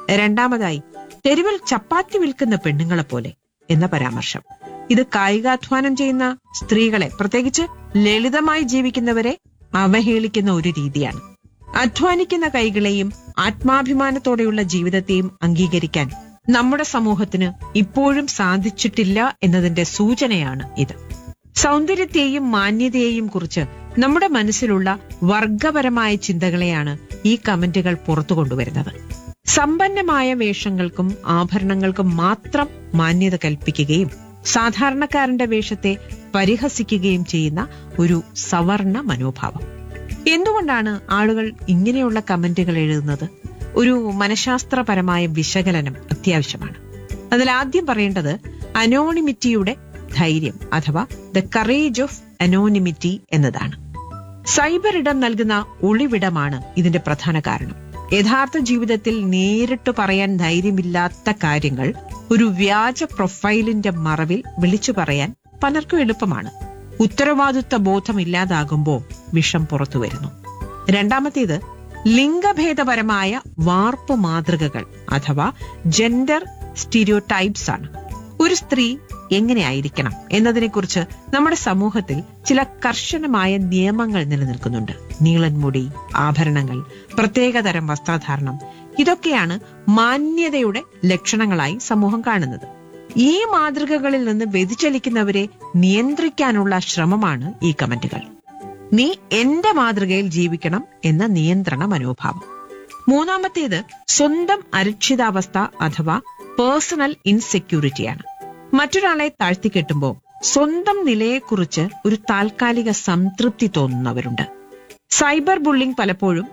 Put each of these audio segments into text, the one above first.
രണ്ടാമതായി തെരുവിൽ ചപ്പാത്തി വിൽക്കുന്ന പെണ്ണുങ്ങളെ പോലെ എന്ന പരാമർശം ഇത് കായികാധ്വാനം ചെയ്യുന്ന സ്ത്രീകളെ പ്രത്യേകിച്ച് ലളിതമായി ജീവിക്കുന്നവരെ അവഹേളിക്കുന്ന ഒരു രീതിയാണ് അധ്വാനിക്കുന്ന കൈകളെയും ആത്മാഭിമാനത്തോടെയുള്ള ജീവിതത്തെയും അംഗീകരിക്കാൻ നമ്മുടെ സമൂഹത്തിന് ഇപ്പോഴും സാധിച്ചിട്ടില്ല എന്നതിന്റെ സൂചനയാണ് ഇത് സൗന്ദര്യത്തെയും മാന്യതയെയും കുറിച്ച് നമ്മുടെ മനസ്സിലുള്ള വർഗപരമായ ചിന്തകളെയാണ് ഈ കമന്റുകൾ പുറത്തു കൊണ്ടുവരുന്നത് സമ്പന്നമായ വേഷങ്ങൾക്കും ആഭരണങ്ങൾക്കും മാത്രം മാന്യത കൽപ്പിക്കുകയും സാധാരണക്കാരന്റെ വേഷത്തെ പരിഹസിക്കുകയും ചെയ്യുന്ന ഒരു സവർണ മനോഭാവം എന്തുകൊണ്ടാണ് ആളുകൾ ഇങ്ങനെയുള്ള കമന്റുകൾ എഴുതുന്നത് ഒരു മനഃശാസ്ത്രപരമായ വിശകലനം അത്യാവശ്യമാണ് അതിൽ ആദ്യം പറയേണ്ടത് അനോണിമിറ്റിയുടെ ധൈര്യം അഥവാ ദ കറേജ് ഓഫ് അനോണിമിറ്റി എന്നതാണ് സൈബർ ഇടം നൽകുന്ന ഒളിവിടമാണ് ഇതിന്റെ പ്രധാന കാരണം യഥാർത്ഥ ജീവിതത്തിൽ നേരിട്ട് പറയാൻ ധൈര്യമില്ലാത്ത കാര്യങ്ങൾ ഒരു വ്യാജ പ്രൊഫൈലിന്റെ മറവിൽ വിളിച്ചു പറയാൻ പലർക്കും എളുപ്പമാണ് ഉത്തരവാദിത്വ ബോധമില്ലാതാകുമ്പോൾ വിഷം പുറത്തു വരുന്നു രണ്ടാമത്തേത് ലിംഗഭേദപരമായ വാർപ്പ് മാതൃകകൾ അഥവാ ജെൻഡർ സ്റ്റീരിയോടൈപ്സ് ആണ് ഒരു സ്ത്രീ എങ്ങനെയായിരിക്കണം എന്നതിനെക്കുറിച്ച് നമ്മുടെ സമൂഹത്തിൽ ചില കർശനമായ നിയമങ്ങൾ നിലനിൽക്കുന്നുണ്ട് നീളൻ മുടി ആഭരണങ്ങൾ പ്രത്യേകതരം വസ്ത്രധാരണം ഇതൊക്കെയാണ് മാന്യതയുടെ ലക്ഷണങ്ങളായി സമൂഹം കാണുന്നത് ഈ മാതൃകകളിൽ നിന്ന് വ്യതിചലിക്കുന്നവരെ നിയന്ത്രിക്കാനുള്ള ശ്രമമാണ് ഈ കമന്റുകൾ നീ എന്റെ മാതൃകയിൽ ജീവിക്കണം എന്ന നിയന്ത്രണ മനോഭാവം മൂന്നാമത്തേത് സ്വന്തം അരക്ഷിതാവസ്ഥ അഥവാ പേഴ്സണൽ ഇൻസെക്യൂരിറ്റിയാണ് മറ്റൊരാളെ താഴ്ത്തിക്കെട്ടുമ്പോൾ സ്വന്തം നിലയെക്കുറിച്ച് ഒരു താൽക്കാലിക സംതൃപ്തി തോന്നുന്നവരുണ്ട് സൈബർ ബുള്ളിംഗ് പലപ്പോഴും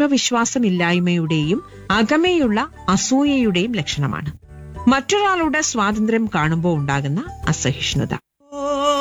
ആത്മവിശ്വാസമില്ലായ്മയുടെയും അകമേയുള്ള അസൂയയുടെയും ലക്ഷണമാണ് മറ്റൊരാളുടെ സ്വാതന്ത്ര്യം കാണുമ്പോൾ ഉണ്ടാകുന്ന അസഹിഷ്ണുത